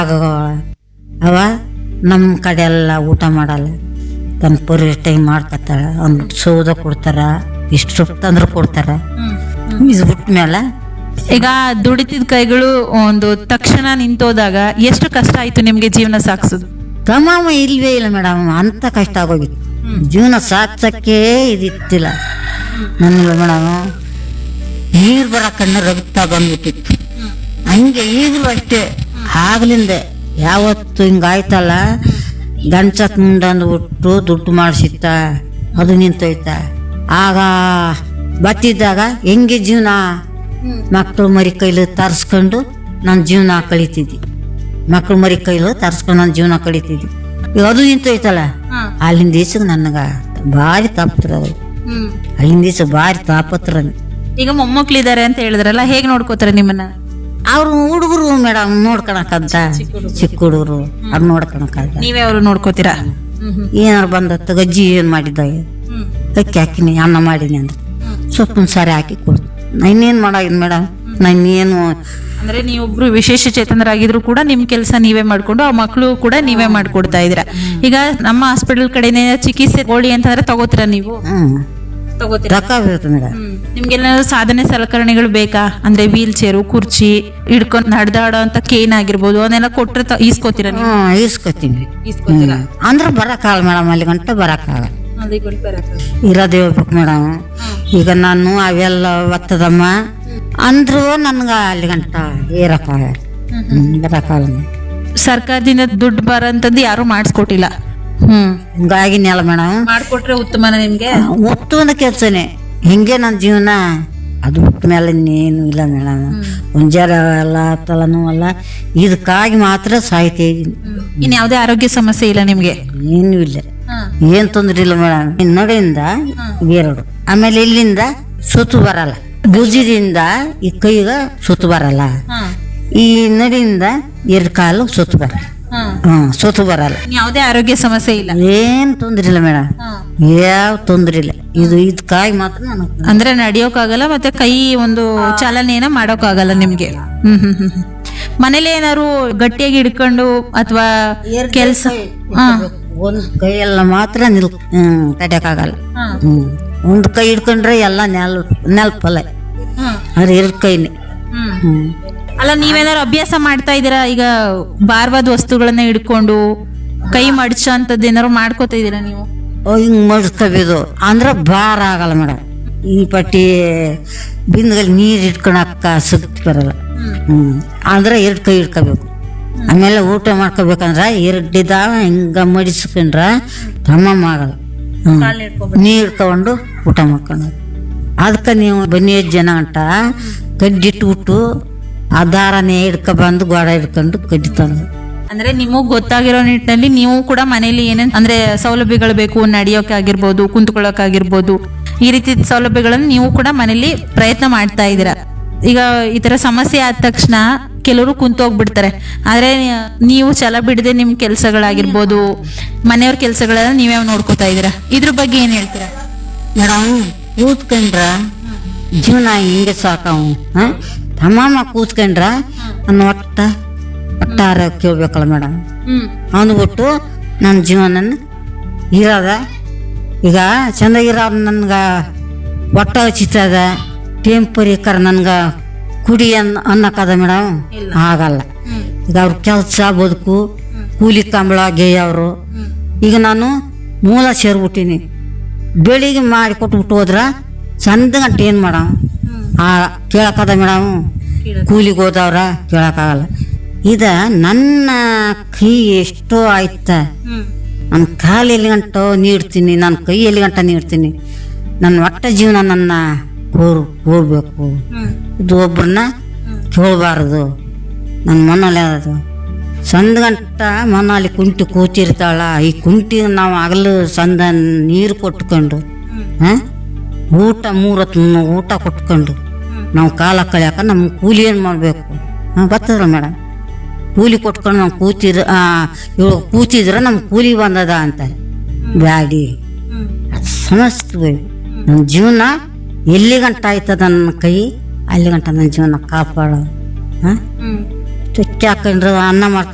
ಆಗ ಅವ ನಮ್ಮ ಕಡೆ ಎಲ್ಲ ಊಟ ಮಾಡಲ್ಲ ತನ್ನ ಪರಿ ಟೈಮ್ ಮಾಡ್ಕೊತಾಳ ಅವ್ನು ಸೌದ ಕೊಡ್ತಾರ ಇಷ್ಟು ಸೊಪ್ಪು ತಂದ್ರೆ ಕೊಡ್ತಾರ ಇದು ಬಿಟ್ಟ ಮೇಲೆ ಈಗ ದುಡಿತಿದ ಕೈಗಳು ಒಂದು ತಕ್ಷಣ ನಿಂತೋದಾಗ ಎಷ್ಟು ಕಷ್ಟ ಆಯ್ತು ನಿಮ್ಗೆ ಜೀವನ ಸಾಗಿಸೋದು ತಮಾಮ ಇಲ್ವೇ ಇಲ್ಲ ಮೇಡಮ್ ಅಂತ ಕಷ್ಟ ಆಗೋಗಿತ್ತು ಜೀವನ ಸಾಕ್ಸಕ್ಕೆ ಇದಿತ್ತಿಲ್ಲ ನನಗೆ ಮೇಡಮ್ ನೀರು ಬರಕಣ್ಣ ರಕ್ತ ಬಂದ್ಬಿಟ್ಟಿತ್ತು ಹಂಗೆ ಈಗಲೂ ಅಷ್ಟೇ ಆಗ್ಲಿಂದ ಯಾವತ್ತು ಹಿಂಗಾಯ್ತಲ್ಲ ಗಂಚತ್ ಮುಂಡಂದ್ಬಿಟ್ಟು ದುಡ್ಡು ಮಾಡಿಸಿತ್ತ ಅದು ನಿಂತೋಯ್ತ ಆಗ ಬತ್ತಿದ್ದಾಗ ಹೆಂಗೆ ಜೀವನ ಮಕ್ಕಳು ಮರಿ ಕೈಲಿ ತರಿಸ್ಕೊಂಡು ನನ್ನ ಜೀವನ ಕಳಿತಿದ್ದಿ ಮಕ್ಕಳು ಮರಿ ಕೈಲು ತರಿಸ್ಕೊಂಡು ನನ್ನ ಜೀವನ ಕಳಿತಿದ್ದಿ ಈಗ ಅದು ನಿಂತೋಯ್ತಲ್ಲ ಅಲ್ಲಿಂದ ಈಚೆಗೆ ನನಗೆ ಭಾರಿ ತಾಪತ್ರ ಅದು ಅಲ್ಲಿಂದ ಈಚೆ ಭಾರಿ ತಾಪತ್ರ ಈಗ ಮೊಮ್ಮಕ್ಳಿದ್ದಾರೆ ಅಂತ ಹೇಳಿದ್ರಲ್ಲ ಹೇಗ್ ನೋಡ್ಕೋತಾರೆ ನಿಮ್ಮನ್ನ ಅವ್ರು ಹುಡುಗರು ಮೇಡಮ್ ನೋಡ್ಕೊಳಕದ್ದ ಚಿಕ್ಕ ಹುಡುಗರು ಅವ್ರು ನೋಡ್ಕೊಳಕದ್ದ ನೀವೇ ಅವರು ನೋಡ್ಕೋತೀರಾ ಏನಾರು ಬಂದತ್ತ ಗಜ್ಜಿ ಏನು ಮಾಡಿದ್ದ ಅಕ್ಕಿ ಹಾಕಿನಿ ಅನ್ನ ಮಾಡೀನಿ ಅಂದ್ರೆ ಸೊಪ್ಪಿನ ಸಾರಿ ಹಾಕಿ ಕೊಡ್ತು ಇನ್ನೇನು ಮಾಡಾಗಿದ್ ಮೇಡಮ್ ನಾನೇನು ಅಂದ್ರೆ ನೀವೊಬ್ರು ವಿಶೇಷ ಚೇತನರಾಗಿದ್ರು ಕೂಡ ನಿಮ್ ಕೆಲಸ ನೀವೇ ಮಾಡ್ಕೊಂಡು ಆ ಮಕ್ಕಳು ಕೂಡ ನೀವೇ ಮಾಡ್ಕೊಡ್ತಾ ಇದೀರಾ ಈಗ ನಮ್ಮ ಹಾಸ್ಪಿಟಲ್ ಕಡೆನೇ ಚಿಕಿತ್ಸೆ ಗೋಳಿ ಅಂತಂದ್ರೆ ತಗೋತೀರಾ ನೀವು ಹ್ಞೂ ತಗೋತೀರಾ ರೊಕ್ಕ ಬೀಳ್ತು ಮೇಡಮ್ ನಿಮ್ಗೆಲ್ಲಾದ್ರೂ ಸಾಧನೆ ಸಲಕರಣೆಗಳು ಬೇಕಾ ಅಂದ್ರೆ ವೀಲ್ ಚೇರು ಕುರ್ಚಿ ಹಿಡ್ಕೊಂಡ್ ನಡೆದಾಡೋ ಅಂತ ಕೇನ್ ಆಗಿರ್ಬೋದು ಅದನ್ನೆಲ್ಲ ಕೊಟ್ರೆ ತ- ಈಸ್ಕೊತೀರಾ ನೀವು ಹ್ಞೂ ಈಸ್ಕೊತೀನಿ ಈಸ್ಕೊತೀರಾ ಅಂದ್ರೆ ಬರೋಕ್ಕಾಗಲ್ಲ ಮೇಡಮ್ ಅಲ್ಲಿ ಗಂಟ ಬರೋಕ್ಕಾಗಲ್ಲ ಇರೋದೇ ಹೋಗ್ಬೇಕು ಮೇಡಮ್ ಈಗ ನಾನು ಅವೆಲ್ಲ ಒತ್ತದಮ್ಮ ಅಂದ್ರು ನನ್ಗೆ ಅಲ್ಲಿ ಗಂಟ ಏರಕ್ಕಾಗಲ್ಲ ಹ್ಮ್, ಬರೋಕ್ಕಾಗಲ್ಲ ಸರ್ಕಾರದಿಂದ ದುಡ್ಡು ಬರೋಂಥದ್ದು ಯಾರು ಮಾಡಿಸ್ಕೊಟ್ಟಿಲ್ಲ ಹ್ಮ್ ಹಿಂಗಾಗಿನಲ್ಲ ಮೇಡಮ್ ಮಾಡ್ಕೊಟ್ರೆ ಉತ್ತಮನ ನಿಮ್ಗೆ ಒತ್ತು ಒಂದು ಕೆಲಸನೇ ಹಿಂಗೆ ನನ್ನ ಜೀವನ ಅದು ಬಿಟ್ಟ ಮೇಲೆ ಇನ್ನೇನು ಇಲ್ಲ ಮೇಡಮ್ ಮುಂಜಾನೆ ಎಲ್ಲ ತಲೆನೂ ಅಲ್ಲ ಇದಕ್ಕಾಗಿ ಮಾತ್ರ ಸಾಯ್ತಾ ಇದ್ದೀನಿ ಇನ್ ಯಾವ್ದೇ ಆರೋಗ್ಯ ಸಮಸ್ಯೆ ಇಲ್ಲ ನಿಮ್ಗೆ ಏನೂ ಇಲ್ಲ ಏನ್ ತೊಂದ್ರೆ ಇಲ್ಲ ಮೇಡಮ್ ನಡೆಯಿಂದ ಎರಡು ಆಮೇಲೆ ಇಲ್ಲಿಂದ ಸುತ್ತು ಬರಲ್ಲ ಭುಜದಿಂದ ಈ ಕೈಗ ಸುತ್ತು ಬರಲ್ಲ ಈ ನಡಿಯಿಂದ ಎರಡು ಕಾಲು ಸುತ್ತು ಬರಲ್ಲ ಹ್ಮ್ ಸುತ್ತು ಬರಲ್ಲ ಯಾವುದೇ ಆರೋಗ್ಯ ಸಮಸ್ಯೆ ಇಲ್ಲ ಏನ್ ತೊಂದ್ರೆ ಇಲ್ಲ ಮೇಡಮ್ ಯಾವ ತೊಂದ್ರೆ ಇಲ್ಲ ಇದು ಇದಕ್ಕಾಗಿ ಮಾತ್ರ ನಾನು ಅಂದ್ರೆ ನಡೆಯೋಕ್ಕಾಗಲ್ಲ ಮತ್ತೆ ಕೈ ಒಂದು ಚಾಲನೆಯನ್ನ ಮಾಡೋಕ್ಕಾಗಲ್ಲ ನಿಮ್ಗೆ ಹ್ಮ್ ಹ್ಮ್ ಹ್ಮ್ ಹ್ಮ್. ಮನೇಲಿ ಏನಾದ್ರು ಗಟ್ಟಿಯಾಗಿ ಹಿಡ್ಕೊಂಡು ಅಥವಾ ಕೆಲ್ಸ ಹಾ ಒಂದು ಕೈಯೆಲ್ಲ ಮಾತ್ರ ನಿಲ್ ಹ್ಮ್ ತಡ್ಯಕ್ಕಾಗಲ್ಲ ಹ್ಮ್ ಒಂದು ಕೈ ಹಿಡ್ಕೊಂಡ್ರೆ ಎಲ್ಲ ನೆಲ್ ನೆಲ್ಪಲ್ಲ ಅದ್ರ ಎರಡು ಕೈನೇ ಹ್ಮ್ ಅಲ್ಲ ನೀವೇನಾದ್ರು ಅಭ್ಯಾಸ ಮಾಡ್ತಾ ಇದೀರಾ ಈಗ ಭಾರವಾದ ವಸ್ತುಗಳನ್ನ ಹಿಡ್ಕೊಂಡು ಕೈ ಮಡ್ಚೋ ಅಂತದ್ದು ಏನಾದ್ರು ಮಾಡ್ಕೋತಾ ಇದೀರಾ ನೀವು ಓ ಹಿಂಗ್ ಮಡ್ಸ್ಕೋಬೇಕು ಅಂದ್ರೆ ಭಾರ ಆಗಲ್ಲ ಮೇಡಮ್ ಈ ಪಟ್ಟಿ ಬಿಂದಿಗೆಲ್ಲಿ ನೀರು ಇಟ್ಕೊಳಕ್ಕ ಶಕ್ತಿ ಬರಲ್ಲ ಹ್ಮ್ ಅಂದ್ರೆ ಎರಡು ಕೈ ಇಟ್ಕೋಬೇಕು ಆಮೇಲೆ ಊಟ ಮಾಡ್ಕೋಬೇಕಂದ್ರ ಎರಡಿದ ಹಿಂಗ ಮಡಿಸ್ಕೊಂಡ್ರ ತಮ್ಮಮ್ಮ ಆಗಲ್ಲ ಹ್ಮ್ ನೀರು ಇಟ್ಕೊಂಡು ಊಟ ಮಾಡ್ಕೊಂಡು ಅದಕ್ಕೆ ನೀವು ಬನ್ನಿ ಜನ ಅಂಟ ಕಡ್ಡಿ ಇಟ್ಬಿಟ್ಟು ಆ ದಾರನೇ ಹಿಡ್ಕೊ ಬಂದು ಗೋಡ ಹಿಡ್ಕೊಂಡು ಕಡ್ಡಿ ತಂದು ಅಂದ್ರೆ ನಿಮಗ್ ಗೊತ್ತಾಗಿರೋ ನಿಟ್ಟಿನಲ್ಲಿ ನೀವು ಕೂಡ ಮನೇಲಿ ಏನೇನ್ ಅಂದ್ರೆ ಸೌಲಭ್ಯಗಳು ಬೇಕು ನಡೆಯೋಕೆ ಆಗಿರ್ಬೋದು ಕುಂತ್ಕೊಳ್ಳೋಕಾಗಿರ್ಬೋದು ಈ ರೀತಿ ಸೌಲಭ್ಯಗಳನ್ನು ನೀವು ಕೂಡ ಮನೇಲಿ ಪ್ರಯತ್ನ ಮಾಡ್ತಾ ಇದ್ದೀರಾ ಈಗ ಈ ತರ ಸಮಸ್ಯೆ ಆದ ತಕ್ಷಣ ಕೆಲವರು ಕುಂತು ಹೋಗ್ಬಿಡ್ತಾರೆ ಆದ್ರೆ ನೀವು ಛಲ ಬಿಡದೆ ನಿಮ್ ಕೆಲಸಗಳಾಗಿರ್ಬೋದು ಮನೆಯವ್ರ ಕೆಲಸಗಳೆಲ್ಲ ನೀವೇ ನೋಡ್ಕೋತಾ ಇದ್ದೀರಾ ಇದ್ರ ಬಗ್ಗೆ ಏನ್ ಹೇಳ್ತೀರಾ ಮೇಡಮ್ ಕೂತ್ಕೊಂಡ್ರ ಜೀವನ ಹಿಂಗೆ ಸಾಕವು ತಮಾಮ ಕೂತ್ಕೊಂಡ್ರ ನನ್ನ ಒಟ್ಟ ಒಟ್ಟ ಆರೋಗ್ಯ ಕೇಳ್ಬೇಕಲ್ಲ ಮೇಡಮ್ ಹ್ಮ್ ಅಂದ್ಬಿಟ್ಟು ನನ್ನ ಜೀವನ ಇರೋದ ಈಗ ಚಂದಾಗಿರೋ ನನ್ಗೆ ಒಟ್ಟ ಹಚ್ಚಿತದ ಟೆಂಪರಿಕರ್ ನನ್ಗೆ ಕುಡಿ ಅನ್ ಅನ್ನಕ್ಕದ ಮೇಡಮ್ ಆಗಲ್ಲ ಈಗ ಅವ್ರ ಕೆಲಸ ಬದುಕು ಕೂಲಿ ಕಂಬಳ ಗೇಯವರು ಈಗ ನಾನು ಮೂಲ ಸೇರ್ಬಿಟ್ಟಿನಿ ಬೆಳಿಗ್ಗೆ ಮಾಡಿ ಕೊಟ್ಬಿಟ್ಟು ಹೋದ್ರ ಚಂದ ಗಂಟೆ ಏನು ಮಾಡಮ್ ಆ ಕೇಳಕ್ಕದ ಮೇಡಮ್ ಕೂಲಿಗೆ ಹೋದವ್ರ ಕೇಳಕ್ಕಾಗಲ್ಲ ಇದ ನನ್ನ ಕೈ ಎಷ್ಟೋ ಆಯ್ತ ನನ್ನ ಕಾಲು ಎಲ್ಲಿ ಗಂಟ ನೀಡ್ತೀನಿ ನನ್ನ ಕೈ ಎಲ್ಲಿ ಗಂಟ ನೀಡ್ತೀನಿ ನನ್ನ ಒಟ್ಟ ಜೀವನ ನನ್ನ ಕೋರ್ ಕೋರ್ಬೇಕು ಇದು ಒಬ್ಬರನ್ನ ಕೇಳಬಾರ್ದು ನನ್ನ ಮನೇಲಿ ಅದು ಸಂದ ಗಂಟ ಮನಲ್ಲಿ ಕುಂಟಿ ಕೂತಿರ್ತಾಳ ಈ ಕುಂಟಿ ನಾವು ಆಗಲು ಸಂದ ನೀರು ಕೊಟ್ಕೊಂಡು ಹಾಂ ಊಟ ಮೂರತ್ತು ಊಟ ಕೊಟ್ಕೊಂಡು ನಾವು ಕಾಲ ಕಳಿಯಾಕ ನಮ್ಮ ಕೂಲಿ ಏನು ಮಾಡಬೇಕು ಹಾಂ ಬರ್ತದ್ರ ಮೇಡಮ್ ಕೂಲಿ ಕೊಟ್ಕೊಂಡು ನಾವು ಕೂತಿರ ಇವ್ರು ಕೂತಿದ್ರೆ ನಮ್ಮ ಕೂಲಿ ಬಂದದ ಅಂತಾರೆ ಬ್ಯಾಡಿ ಸಮಸ್ತ ನನ್ನ ಜೀವನ ಎಲ್ಲಿ ಗಂಟ ಆಯ್ತದ ನನ್ನ ಕೈ ಅಲ್ಲಿ ಗಂಟ ನನ್ನ ಜೀವನ ಕಾಪಾಡೋ ಹಾಂ ಚುಚ್ಚಿ ಹಾಕೊಂಡ್ರೆ ಅನ್ನ ಮಾಡ್ಕೊಂಡು